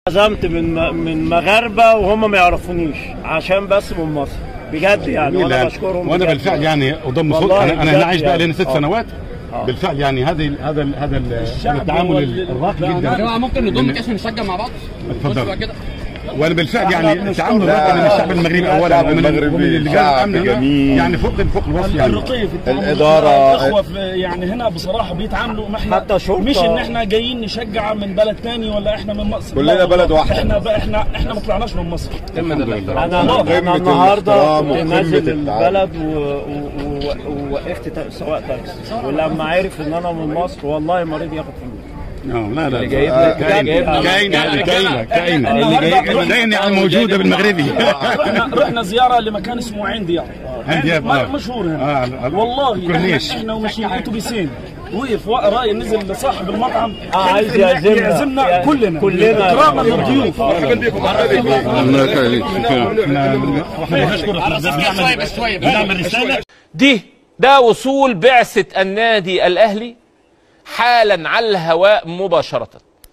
عزمت من من مغاربه وهم ما يعرفونيش عشان بس من مصر بجد يعني وانا بشكرهم وانا بجد بالفعل يعني اضم صوت والله انا انا بجد هنا عايش بقى يعني. لنا ست آه. سنوات آه. بالفعل يعني هذا ال- هذا ال- هذا ال- الشعب التعامل واللي- الراقي لا، يا جدا جماعه ممكن نضم من- كاس ونشجع مع بعض اتفضل. بص بقى كده وانا بالفعل احنا يعني بنشكر- التعامل الراقي من لا، الشعب المغربي اولا الشعب ومن المغربي ومن اللجان شعب الامن هنا جميل. يعني فوق فوق الوصف يعني الرقي في التعامل الإدارة- الاخوه في يعني هنا بصراحه بيتعاملوا ما احنا حتى شرطة. مش ان احنا جايين نشجع من بلد تاني ولا احنا من مصر كلنا لا بلد والله. واحد. احنا بقى احنا احنا ما طلعناش من مصر الحمد لله انا والله. انا قمة النهارده الاحترام كنت وقمة نازل التعامل. البلد و- و- و- ووقفت تا- سواق تاكسي ولما عرف ان انا من مصر والله ما رضي ياخد فلوس اه لا لا جايب لا. لك- كاين جايب لك- كاين يعني كاين كاين النهاردة كاين يعني موجوده بالمغربي رحنا رحنا زياره لمكان اسمه عين دياب عين دياب، ما- آه. مشهور هنا آه، والله كورنيش. احنا, احنا وماشيين اتوبيسين وقف وراي نزل صاحب المطعم آه، عايز حلف إن يعزمنا. يعزمنا كلنا كلنا. اكراما للضيوف دي ده وصول بعثة النادي الأهلي حالا على الهواء مباشرة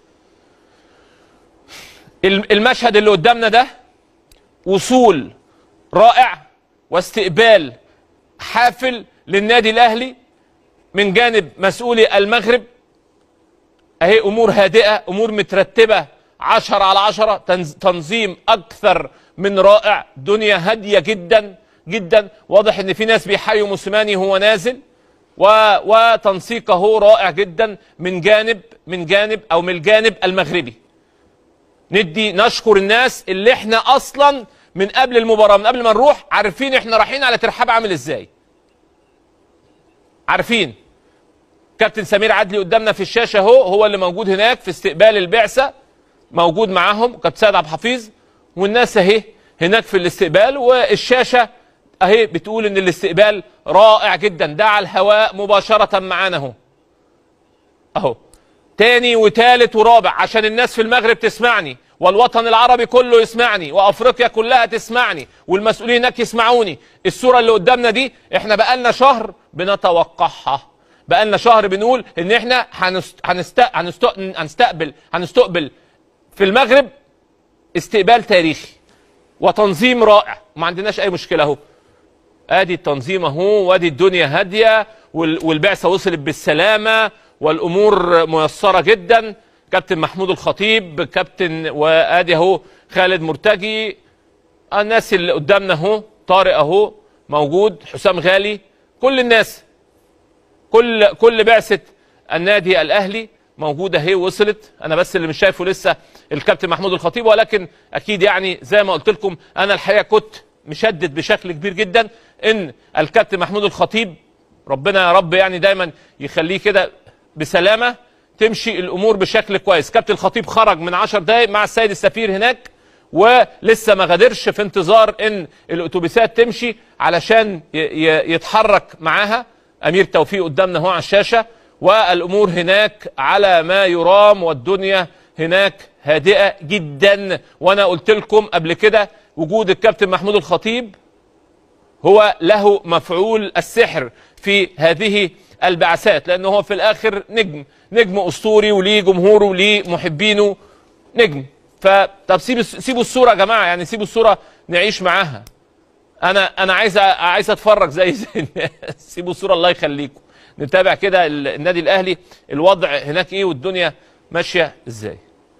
الم- المشهد اللي قدامنا ده وصول رائع واستقبال حافل للنادي الأهلي من جانب مسؤولي المغرب اهي امور هادئه امور مترتبه عشرة على عشرة تنز- تنظيم اكثر من رائع دنيا هاديه جدا جدا واضح ان في ناس بيحيوا موسيماني هو نازل و... وتنسيقه رائع جدا من جانب من جانب او من الجانب المغربي ندي نشكر الناس اللي احنا اصلا من قبل المباراه من قبل ما نروح عارفين احنا رايحين على ترحاب عامل ازاي عارفين كابتن سمير عدلي قدامنا في الشاشه اهو هو اللي موجود هناك في استقبال البعثه موجود معاهم كابتن سيد عبد الحفيظ والناس اهي هناك في الاستقبال والشاشه اهي بتقول ان الاستقبال رائع جدا ده على الهواء مباشره معانا اهو اهو تاني وتالت ورابع عشان الناس في المغرب تسمعني والوطن العربي كله يسمعني وافريقيا كلها تسمعني والمسؤولين هناك يسمعوني الصوره اللي قدامنا دي احنا بقالنا شهر بنتوقعها بقالنا شهر بنقول ان احنا هنست... هنست... هنست... هنستقبل هنستقبل في المغرب استقبال تاريخي وتنظيم رائع ما عندناش اي مشكله اهو ادي التنظيم اهو وادي الدنيا هاديه وال- والبعثه وصلت بالسلامه والامور ميسره جدا كابتن محمود الخطيب كابتن وادي اهو خالد مرتجي الناس اللي قدامنا اهو طارق اهو موجود حسام غالي كل الناس كل كل بعثه النادي الاهلي موجوده اهي وصلت انا بس اللي مش شايفه لسه الكابتن محمود الخطيب ولكن اكيد يعني زي ما قلت لكم انا الحقيقه كنت مشدد بشكل كبير جدا ان الكابتن محمود الخطيب ربنا يا رب يعني دايما يخليه كده بسلامه تمشي الامور بشكل كويس كابتن الخطيب خرج من 10 دقائق مع السيد السفير هناك ولسه ما غادرش في انتظار ان الاتوبيسات تمشي علشان ي- ي- يتحرك معاها امير توفيق قدامنا هو على الشاشه والامور هناك على ما يرام والدنيا هناك هادئه جدا وانا قلت لكم قبل كده وجود الكابتن محمود الخطيب هو له مفعول السحر في هذه البعثات لانه هو في الاخر نجم نجم اسطوري وليه جمهوره وليه محبينه نجم فطب سيبوا سيبوا الصوره يا جماعه يعني سيبوا الصوره نعيش معاها انا انا عايز أ- عايز اتفرج زي زي الناس سيبوا الصوره الله يخليكم نتابع كده ال- النادي الاهلي الوضع هناك ايه والدنيا ماشيه ازاي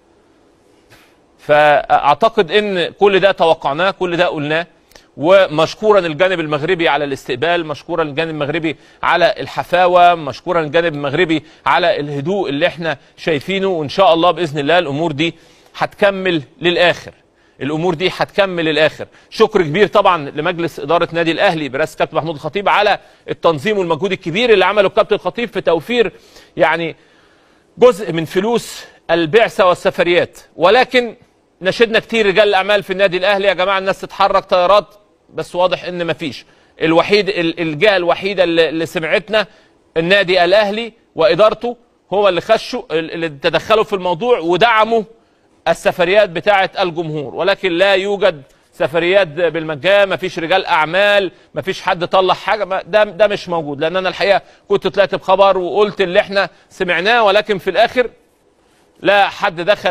فاعتقد ان كل ده توقعناه كل ده قلناه ومشكورا الجانب المغربي على الاستقبال مشكورا الجانب المغربي على الحفاوه مشكورا الجانب المغربي على الهدوء اللي احنا شايفينه وان شاء الله باذن الله الامور دي هتكمل للاخر الامور دي هتكمل للاخر شكر كبير طبعا لمجلس اداره نادي الاهلي برئاسه كابتن محمود الخطيب على التنظيم والمجهود الكبير اللي عمله الكابتن الخطيب في توفير يعني جزء من فلوس البعثه والسفريات ولكن نشدنا كتير رجال الاعمال في النادي الاهلي يا جماعه الناس تتحرك طيارات بس واضح ان مفيش الوحيد ال- الجهه الوحيده اللي اللي سمعتنا النادي الاهلي وادارته هو اللي خشوا ال- اللي تدخلوا في الموضوع ودعموا السفريات بتاعه الجمهور ولكن لا يوجد سفريات بالمجان مفيش رجال اعمال مفيش حد طلع حاجه ما- ده ده مش موجود لان انا الحقيقه كنت طلعت بخبر وقلت اللي احنا سمعناه ولكن في الاخر لا حد دخل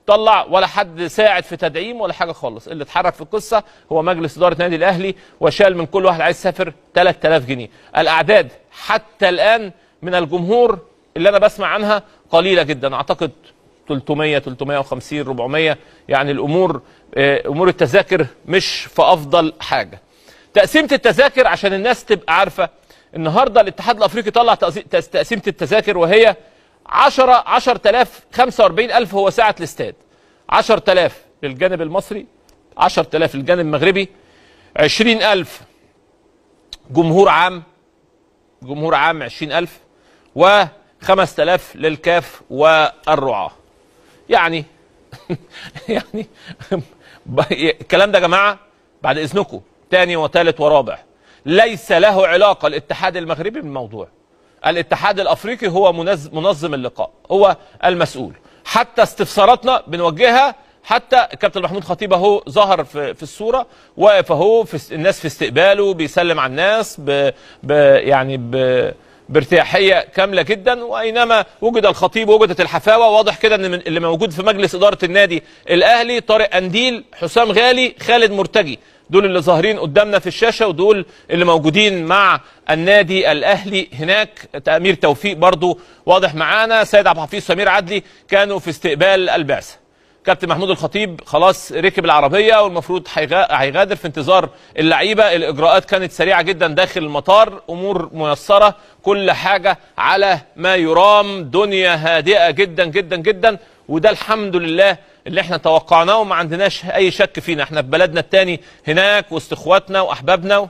طلع ولا حد ساعد في تدعيم ولا حاجه خالص اللي اتحرك في القصه هو مجلس اداره النادي الاهلي وشال من كل واحد عايز يسافر 3000 جنيه الاعداد حتى الان من الجمهور اللي انا بسمع عنها قليله جدا اعتقد 300 350 400 يعني الامور آه، امور التذاكر مش في افضل حاجه تقسيمه التذاكر عشان الناس تبقى عارفه النهارده الاتحاد الافريقي طلع تقسي- تس- تقسيمه التذاكر وهي 10 10000 45000 هو ساعه الاستاد 10000 للجانب المصري 10000 للجانب المغربي 20000 جمهور عام جمهور عام 20000 و 5000 للكاف والرعاة يعني يعني الكلام ده يا جماعة بعد إذنكم تاني وتالت ورابع ليس له علاقة الاتحاد المغربي بالموضوع الاتحاد الأفريقي هو منظم, منظم اللقاء هو المسؤول حتى استفساراتنا بنوجهها حتى الكابتن محمود خطيب اهو ظهر في, في الصوره واقف اهو في الس- الناس في استقباله بيسلم على الناس ب ب يعني ب بارتياحيه كامله جدا واينما وجد الخطيب وجدت الحفاوه واضح كده ان من اللي موجود في مجلس اداره النادي الاهلي طارق انديل حسام غالي خالد مرتجي دول اللي ظاهرين قدامنا في الشاشه ودول اللي موجودين مع النادي الاهلي هناك امير توفيق برضو واضح معانا سيد عبد الحفيظ سمير عدلي كانوا في استقبال البعثه كابتن محمود الخطيب خلاص ركب العربيه والمفروض هيغا- هيغادر في انتظار اللعيبه الاجراءات كانت سريعه جدا داخل المطار امور ميسره كل حاجه على ما يرام دنيا هادئه جدا جدا جدا وده الحمد لله اللي احنا توقعناه وما عندناش اي شك فينا احنا في بلدنا التاني هناك وسط اخواتنا واحبابنا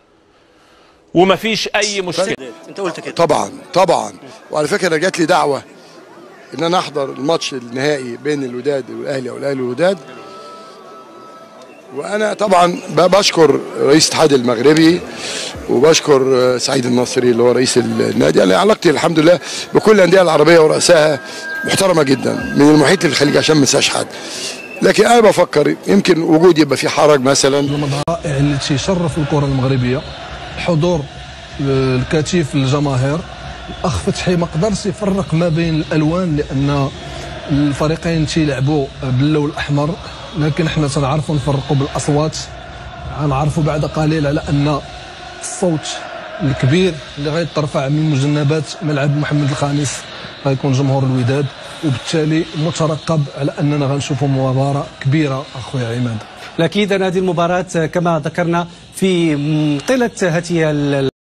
ومفيش اي مشكله انت قلت كده طبعا طبعا وعلى فكره جات لي دعوه ان انا احضر الماتش النهائي بين الوداد والاهلي او الاهلي والوداد وانا طبعا ب- بشكر رئيس الاتحاد المغربي وبشكر آه، سعيد النصري اللي هو رئيس النادي يعني علاقتي الحمد لله بكل الانديه العربيه ورؤسائها محترمه جدا من المحيط للخليج عشان ما انساش حد لكن انا بفكر يمكن وجود يبقى في حرج مثلا المظهر الرائع اللي تيشرف الكره المغربيه الحضور آه، الكثيف للجماهير الاخ فتحي ما قدرش يفرق ما بين الالوان لان الفريقين تيلعبوا باللون الاحمر لكن احنا تنعرفوا نفرقوا بالاصوات غنعرفوا بعد قليل على ان الصوت الكبير اللي غيترفع من مجنبات ملعب محمد الخامس غيكون جمهور الوداد وبالتالي مترقب على اننا غنشوفوا مباراه كبيره اخويا عماد اكيد هذه المباراه كما ذكرنا في طيله هذه ال-